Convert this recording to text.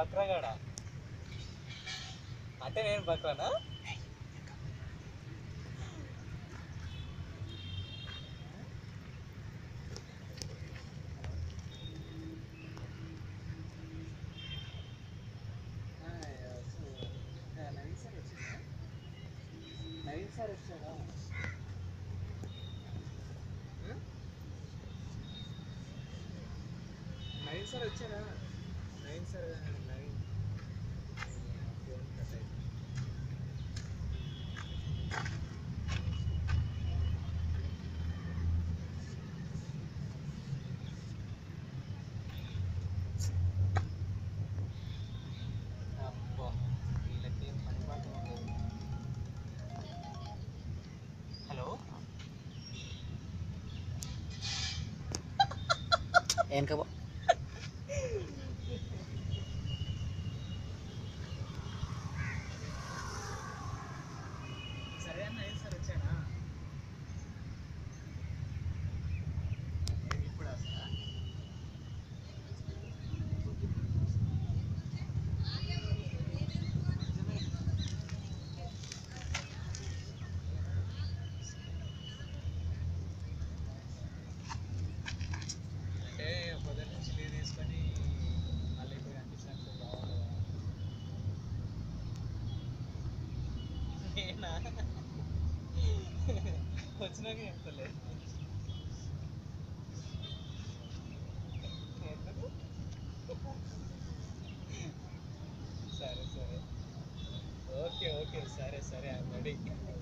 బక్రగాడ అంటే నేను బక్రానా నవీన్ సార్ వచ్చిందా నవీన్ సార్ వచ్చాడా నవీన్ సార్ వచ్చారా Naveen sir Naveen phone cut అయింది అబ్బా వీళ్ళకి ఏం పని పాట ఉండదు హలో వెనక పో. సరే అన్న ఏం సార్ వచ్చానా ఏం ఇప్పుడు వస్తా అంటే పొద్దున్న నుంచి లీవ్ తీసుకొని మళ్ళీ ఇప్పుడు కనిపించినట్టు బాగుంటుంది నేనా వచ్చినాక చెప్తలే ఎందుకు? సరే సరే ఓకే ఓకే సరే సరే ఐ రెడీ